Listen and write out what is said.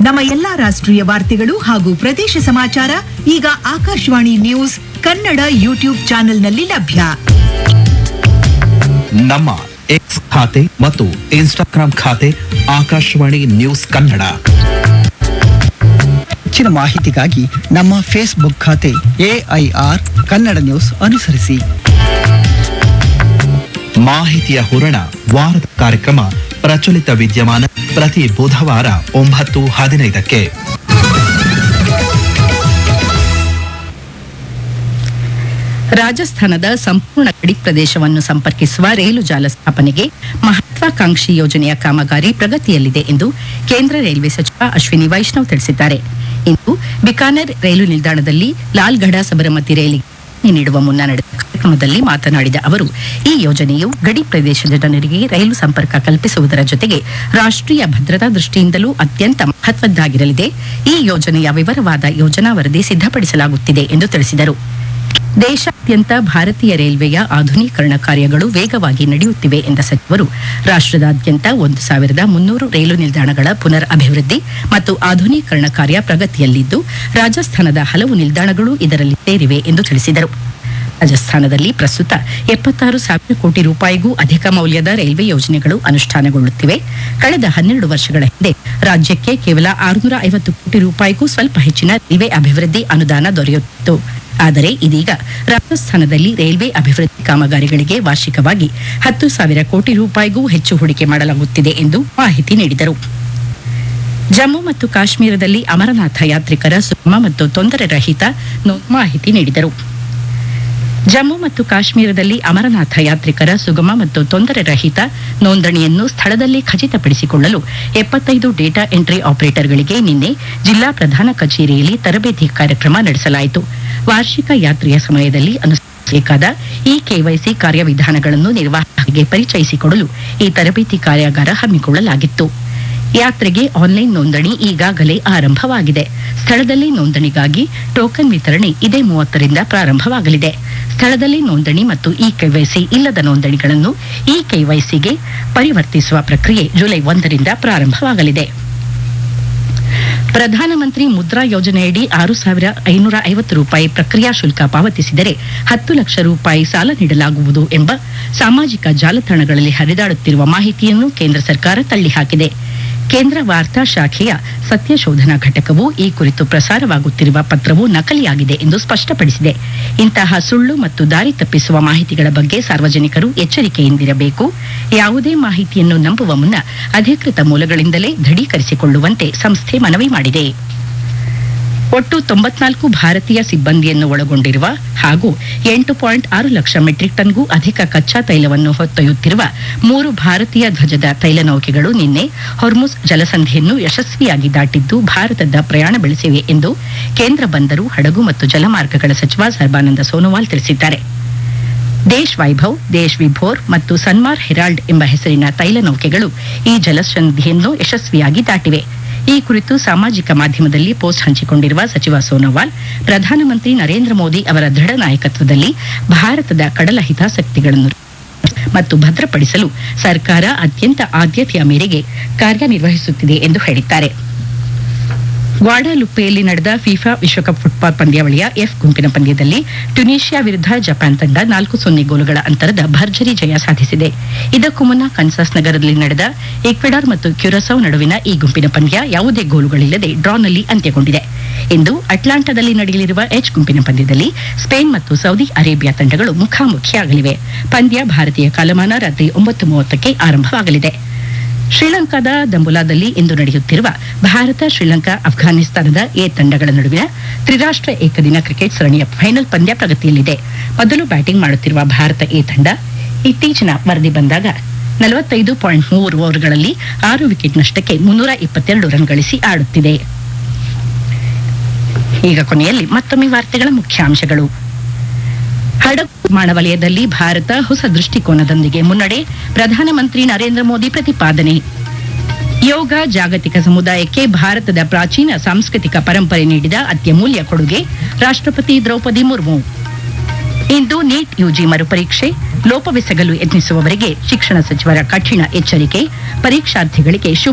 ನಮ್ಮ ಎಲ್ಲಾ ರಾಷ್ಟ್ರೀಯ ವಾರ್ತೆಗಳು ಹಾಗೂ ಪ್ರದೇಶ ಸಮಾಚಾರ ಈಗ ಆಕಾಶವಾಣಿ ನ್ಯೂಸ್ ಕನ್ನಡ ಯೂಟ್ಯೂಬ್ ಚಾನೆಲ್ನಲ್ಲಿ ಲಭ್ಯ ನಮ್ಮ ಎಕ್ಸ್ ಖಾತೆ ಮತ್ತು ಇನ್ಸ್ಟಾಗ್ರಾಂ ಖಾತೆ ಆಕಾಶವಾಣಿ ನ್ಯೂಸ್ ಕನ್ನಡ ಹೆಚ್ಚಿನ ಮಾಹಿತಿಗಾಗಿ ನಮ್ಮ ಫೇಸ್ಬುಕ್ ಖಾತೆ ಎಐಆರ್ ಕನ್ನಡ ನ್ಯೂಸ್ ಅನುಸರಿಸಿ ಮಾಹಿತಿಯ ಹೂರಣ ವಾರದ ಕಾರ್ಯಕ್ರಮ ಪ್ರಚಲಿತ ವಿದ್ಯಮಾನ ಪ್ರತಿ ಬುಧವಾರ ಒಂಬತ್ತು ಹದಿನೈದಕ್ಕೆ ರಾಜಸ್ಥಾನದ ಸಂಪೂರ್ಣ ಗಡಿ ಪ್ರದೇಶವನ್ನು ಸಂಪರ್ಕಿಸುವ ರೈಲು ಜಾಲ ಸ್ಥಾಪನೆಗೆ ಮಹತ್ವಾಕಾಂಕ್ಷಿ ಯೋಜನೆಯ ಕಾಮಗಾರಿ ಪ್ರಗತಿಯಲ್ಲಿದೆ ಎಂದು ಕೇಂದ್ರ ರೈಲ್ವೆ ಸಚಿವ ಅಶ್ವಿನಿ ವೈಷ್ಣವ್ ತಿಳಿಸಿದ್ದಾರೆ ಇಂದು ಬಿಕಾನೆರ್ ರೈಲು ನಿಲ್ದಾಣದಲ್ಲಿ ಲಾಲ್ಗಢ ಸಬರಮತಿ ರೈಲಿಗೆ ಚಾಲನೆ ನೀಡುವ ಮುನ್ನ ನಡೆದ ಕಾರ್ಯಕ್ರಮದಲ್ಲಿ ಮಾತನಾಡಿದ ಅವರು ಈ ಯೋಜನೆಯು ಗಡಿ ಪ್ರದೇಶದ ಜನರಿಗೆ ರೈಲು ಸಂಪರ್ಕ ಕಲ್ಪಿಸುವುದರ ಜೊತೆಗೆ ರಾಷ್ಟ್ರೀಯ ಭದ್ರತಾ ದೃಷ್ಟಿಯಿಂದಲೂ ಅತ್ಯಂತ ಮಹತ್ವದ್ದಾಗಿರಲಿದೆ ಈ ಯೋಜನೆಯ ವಿವರವಾದ ಯೋಜನಾ ವರದಿ ಸಿದ್ಧಪಡಿಸಲಾಗುತ್ತಿದೆ ಎಂದು ತಿಳಿಸಿದರು ದೇಶಾದ್ಯಂತ ಭಾರತೀಯ ರೈಲ್ವೆಯ ಆಧುನೀಕರಣ ಕಾರ್ಯಗಳು ವೇಗವಾಗಿ ನಡೆಯುತ್ತಿವೆ ಎಂದ ಸಚಿವರು ರಾಷ್ಟ್ರದಾದ್ಯಂತ ಒಂದು ಸಾವಿರದ ಮುನ್ನೂರು ರೈಲು ನಿಲ್ದಾಣಗಳ ಪುನರ್ ಅಭಿವೃದ್ಧಿ ಮತ್ತು ಆಧುನೀಕರಣ ಕಾರ್ಯ ಪ್ರಗತಿಯಲ್ಲಿದ್ದು ರಾಜಸ್ಥಾನದ ಹಲವು ನಿಲ್ದಾಣಗಳು ಇದರಲ್ಲಿ ಸೇರಿವೆ ಎಂದು ತಿಳಿಸಿದರು ರಾಜಸ್ಥಾನದಲ್ಲಿ ಪ್ರಸ್ತುತ ಎಪ್ಪತ್ತಾರು ಸಾವಿರ ಕೋಟಿ ರೂಪಾಯಿಗೂ ಅಧಿಕ ಮೌಲ್ಯದ ರೈಲ್ವೆ ಯೋಜನೆಗಳು ಅನುಷ್ಠಾನಗೊಳ್ಳುತ್ತಿವೆ ಕಳೆದ ಹನ್ನೆರಡು ವರ್ಷಗಳ ಹಿಂದೆ ರಾಜ್ಯಕ್ಕೆ ಕೇವಲ ಆರುನೂರ ಐವತ್ತು ಕೋಟಿ ರೂಪಾಯಿಗೂ ಸ್ವಲ್ಪ ಹೆಚ್ಚಿನ ರೈಲ್ವೆ ಅಭಿವೃದ್ಧಿ ಅನುದಾನ ದೊರೆಯುತ್ತಿತ್ತು ಆದರೆ ಇದೀಗ ರಾಜಸ್ಥಾನದಲ್ಲಿ ರೈಲ್ವೆ ಅಭಿವೃದ್ಧಿ ಕಾಮಗಾರಿಗಳಿಗೆ ವಾರ್ಷಿಕವಾಗಿ ಹತ್ತು ಸಾವಿರ ಕೋಟಿ ರೂಪಾಯಿಗೂ ಹೆಚ್ಚು ಹೂಡಿಕೆ ಮಾಡಲಾಗುತ್ತಿದೆ ಎಂದು ಮಾಹಿತಿ ನೀಡಿದರು ಜಮ್ಮು ಮತ್ತು ಕಾಶ್ಮೀರದಲ್ಲಿ ಅಮರನಾಥ ಯಾತ್ರಿಕರ ಸುಗಮ ಮತ್ತು ತೊಂದರೆ ರಹಿತ ನೋ- ಮಾಹಿತಿ ನೀಡಿದರು ಜಮ್ಮು ಮತ್ತು ಕಾಶ್ಮೀರದಲ್ಲಿ ಅಮರನಾಥ ಯಾತ್ರಿಕರ ಸುಗಮ ಮತ್ತು ತೊಂದರೆ ರಹಿತ ನೋಂದಣಿಯನ್ನು ಸ್ಥಳದಲ್ಲಿ ಖಚಿತಪಡಿಸಿಕೊಳ್ಳಲು ಎಪ್ಪತ್ತೈದು ಡೇಟಾ ಎಂಟ್ರಿ ಆಪರೇಟರ್ಗಳಿಗೆ ನಿನ್ನೆ ಜಿಲ್ಲಾ ಪ್ರಧಾನ ಕಚೇರಿಯಲ್ಲಿ ತರಬೇತಿ ಕಾರ್ಯಕ್ರಮ ನಡೆಸಲಾಯಿತು ವಾರ್ಷಿಕ ಯಾತ್ರೆಯ ಸಮಯದಲ್ಲಿ ಅನುಸರಿಸಬೇಕಾದ ಈ ಕೆವೈಸಿ ಕಾರ್ಯವಿಧಾನಗಳನ್ನು ನಿರ್ವಾಹಕರಿಗೆ ಪರಿಚಯಿಸಿಕೊಡಲು ಈ ತರಬೇತಿ ಕಾರ್ಯಾಗಾರ ಹಮ್ಮಿಕೊಳ್ಳಲಾಗಿತ್ತು ಯಾತ್ರೆಗೆ ಆನ್ಲೈನ್ ನೋಂದಣಿ ಈಗಾಗಲೇ ಆರಂಭವಾಗಿದೆ ಸ್ಥಳದಲ್ಲಿ ನೋಂದಣಿಗಾಗಿ ಟೋಕನ್ ವಿತರಣೆ ಇದೇ ಮೂವತ್ತರಿಂದ ಪ್ರಾರಂಭವಾಗಲಿದೆ ಸ್ಥಳದಲ್ಲಿ ನೋಂದಣಿ ಮತ್ತು ಇ ಕೆವೈಸಿ ಇಲ್ಲದ ನೋಂದಣಿಗಳನ್ನು ಇ ಕೆವೈಸಿಗೆ ಪರಿವರ್ತಿಸುವ ಪ್ರಕ್ರಿಯೆ ಜುಲೈ ಒಂದರಿಂದ ಪ್ರಾರಂಭವಾಗಲಿದೆ ಪ್ರಧಾನಮಂತ್ರಿ ಮುದ್ರಾ ಯೋಜನೆಯಡಿ ಆರು ಸಾವಿರ ಐನೂರ ಐವತ್ತು ರೂಪಾಯಿ ಪ್ರಕ್ರಿಯಾ ಶುಲ್ಕ ಪಾವತಿಸಿದರೆ ಹತ್ತು ಲಕ್ಷ ರೂಪಾಯಿ ಸಾಲ ನೀಡಲಾಗುವುದು ಎಂಬ ಸಾಮಾಜಿಕ ಜಾಲತಾಣಗಳಲ್ಲಿ ಹರಿದಾಡುತ್ತಿರುವ ಮಾಹಿತಿಯನ್ನು ಕೇಂದ್ರ ಸರ್ಕಾರ ತಳ್ಳಿಹಾಕಿದೆ ಕೇಂದ್ರ ವಾರ್ತಾ ಶಾಖೆಯ ಸತ್ಯಶೋಧನಾ ಘಟಕವು ಈ ಕುರಿತು ಪ್ರಸಾರವಾಗುತ್ತಿರುವ ಪತ್ರವು ನಕಲಿಯಾಗಿದೆ ಎಂದು ಸ್ಪಷ್ಟಪಡಿಸಿದೆ ಇಂತಹ ಸುಳ್ಳು ಮತ್ತು ದಾರಿ ತಪ್ಪಿಸುವ ಮಾಹಿತಿಗಳ ಬಗ್ಗೆ ಸಾರ್ವಜನಿಕರು ಎಚ್ಚರಿಕೆಯಿಂದಿರಬೇಕು ಯಾವುದೇ ಮಾಹಿತಿಯನ್ನು ನಂಬುವ ಮುನ್ನ ಅಧಿಕೃತ ಮೂಲಗಳಿಂದಲೇ ದೃಢೀಕರಿಸಿಕೊಳ್ಳುವಂತೆ ಸಂಸ್ಥೆ ಮನವಿ ಮಾಡಿದೆ ಒಟ್ಟು ತೊಂಬತ್ನಾಲ್ಕು ಭಾರತೀಯ ಸಿಬ್ಬಂದಿಯನ್ನು ಒಳಗೊಂಡಿರುವ ಹಾಗೂ ಎಂಟು ಪಾಯಿಂಟ್ ಆರು ಲಕ್ಷ ಮೆಟ್ರಿಕ್ ಟನ್ಗೂ ಅಧಿಕ ಕಚ್ಚಾ ತೈಲವನ್ನು ಹೊತ್ತೊಯ್ಯುತ್ತಿರುವ ಮೂರು ಭಾರತೀಯ ಧ್ವಜದ ತೈಲ ನೌಕೆಗಳು ನಿನ್ನೆ ಹೊರ್ಮುಸ್ ಜಲಸಂಧಿಯನ್ನು ಯಶಸ್ವಿಯಾಗಿ ದಾಟಿದ್ದು ಭಾರತದ ಪ್ರಯಾಣ ಬೆಳೆಸಿವೆ ಎಂದು ಕೇಂದ್ರ ಬಂದರು ಹಡಗು ಮತ್ತು ಜಲಮಾರ್ಗಗಳ ಸಚಿವ ಸರ್ಬಾನಂದ ಸೋನೋವಾಲ್ ತಿಳಿಸಿದ್ದಾರೆ ದೇಶ್ ವೈಭವ್ ದೇಶ್ ವಿಭೋರ್ ಮತ್ತು ಸನ್ಮಾರ್ ಹೆರಾಲ್ಡ್ ಎಂಬ ಹೆಸರಿನ ತೈಲ ನೌಕೆಗಳು ಈ ಜಲಸಂಧಿಯನ್ನು ಯಶಸ್ವಿಯಾಗಿ ದಾಟಿವೆ ಈ ಕುರಿತು ಸಾಮಾಜಿಕ ಮಾಧ್ಯಮದಲ್ಲಿ ಪೋಸ್ಟ್ ಹಂಚಿಕೊಂಡಿರುವ ಸಚಿವ ಸೋನೋವಾಲ್ ಪ್ರಧಾನಮಂತ್ರಿ ನರೇಂದ್ರ ಮೋದಿ ಅವರ ದೃಢ ನಾಯಕತ್ವದಲ್ಲಿ ಭಾರತದ ಕಡಲ ಹಿತಾಸಕ್ತಿಗಳನ್ನು ಮತ್ತು ಭದ್ರಪಡಿಸಲು ಸರ್ಕಾರ ಅತ್ಯಂತ ಆದ್ಯತೆಯ ಮೇರೆಗೆ ಕಾರ್ಯನಿರ್ವಹಿಸುತ್ತಿದೆ ಎಂದು ಹೇಳಿದ್ದಾರೆ ಗ್ವಾಡಾಲುಪ್ಪೆಯಲ್ಲಿ ನಡೆದ ಫಿಫಾ ವಿಶ್ವಕಪ್ ಫುಟ್ಬಾಲ್ ಪಂದ್ಯಾವಳಿಯ ಎಫ್ ಗುಂಪಿನ ಪಂದ್ಯದಲ್ಲಿ ಟ್ಯುನೀಷಿಯಾ ವಿರುದ್ಧ ಜಪಾನ್ ತಂಡ ನಾಲ್ಕು ಸೊನ್ನೆ ಗೋಲುಗಳ ಅಂತರದ ಭರ್ಜರಿ ಜಯ ಸಾಧಿಸಿದೆ ಇದಕ್ಕೂ ಮುನ್ನ ಕನ್ಸಾಸ್ ನಗರದಲ್ಲಿ ನಡೆದ ಈಕ್ವೆಡಾರ್ ಮತ್ತು ಕ್ಯುರಸೌ ನಡುವಿನ ಈ ಗುಂಪಿನ ಪಂದ್ಯ ಯಾವುದೇ ಗೋಲುಗಳಿಲ್ಲದೆ ಡ್ರಾನಲ್ಲಿ ಅಂತ್ಯಗೊಂಡಿದೆ ಇಂದು ಅಟ್ಲಾಂಟಾದಲ್ಲಿ ನಡೆಯಲಿರುವ ಎಚ್ ಗುಂಪಿನ ಪಂದ್ಯದಲ್ಲಿ ಸ್ಪೇನ್ ಮತ್ತು ಸೌದಿ ಅರೇಬಿಯಾ ತಂಡಗಳು ಮುಖಾಮುಖಿಯಾಗಲಿವೆ ಪಂದ್ಯ ಭಾರತೀಯ ಕಾಲಮಾನ ರಾತ್ರಿ ಒಂಬತ್ತು ಮೂವತ್ತಕ್ಕೆ ಆರಂಭವಾಗಲಿದೆ ಶ್ರೀಲಂಕಾದ ದಂಬುಲಾದಲ್ಲಿ ಇಂದು ನಡೆಯುತ್ತಿರುವ ಭಾರತ ಶ್ರೀಲಂಕಾ ಅಫ್ಘಾನಿಸ್ತಾನದ ಎ ತಂಡಗಳ ನಡುವಿನ ತ್ರಿರಾಷ್ಟ್ರ ಏಕದಿನ ಕ್ರಿಕೆಟ್ ಸರಣಿಯ ಫೈನಲ್ ಪಂದ್ಯ ಪ್ರಗತಿಯಲ್ಲಿದೆ ಮೊದಲು ಬ್ಯಾಟಿಂಗ್ ಮಾಡುತ್ತಿರುವ ಭಾರತ ಎ ತಂಡ ಇತ್ತೀಚಿನ ವರದಿ ಬಂದಾಗ ನಲವತ್ತೈದು ಪಾಯಿಂಟ್ ಮೂರು ಓವರ್ಗಳಲ್ಲಿ ಆರು ವಿಕೆಟ್ ನಷ್ಟಕ್ಕೆ ಮುನ್ನೂರ ಇಪ್ಪತ್ತೆರಡು ರನ್ ಗಳಿಸಿ ಆಡುತ್ತಿದೆ ಈಗ ಕೊನೆಯಲ್ಲಿ ಮತ್ತೊಮ್ಮೆ ವಾರ್ತೆಗಳ ಮುಖ್ಯಾಂಶಗಳು ಹಡಗು ನಿರ್ಮಾಣ ವಲಯದಲ್ಲಿ ಭಾರತ ಹೊಸ ದೃಷ್ಟಿಕೋನದೊಂದಿಗೆ ಮುನ್ನಡೆ ಪ್ರಧಾನಮಂತ್ರಿ ನರೇಂದ್ರ ಮೋದಿ ಪ್ರತಿಪಾದನೆ ಯೋಗ ಜಾಗತಿಕ ಸಮುದಾಯಕ್ಕೆ ಭಾರತದ ಪ್ರಾಚೀನ ಸಾಂಸ್ಕೃತಿಕ ಪರಂಪರೆ ನೀಡಿದ ಅತ್ಯಮೂಲ್ಯ ಕೊಡುಗೆ ರಾಷ್ಟ್ರಪತಿ ದ್ರೌಪದಿ ಮುರ್ಮು ಇಂದು ನೀಟ್ ಯುಜಿ ಮರುಪರೀಕ್ಷೆ ಲೋಪವೆಸಗಲು ಯತ್ನಿಸುವವರಿಗೆ ಶಿಕ್ಷಣ ಸಚಿವರ ಕಠಿಣ ಎಚ್ಚರಿಕೆ ಪರೀಕ್ಷಾರ್ಥಿಗಳಿಗೆ ಶುಭ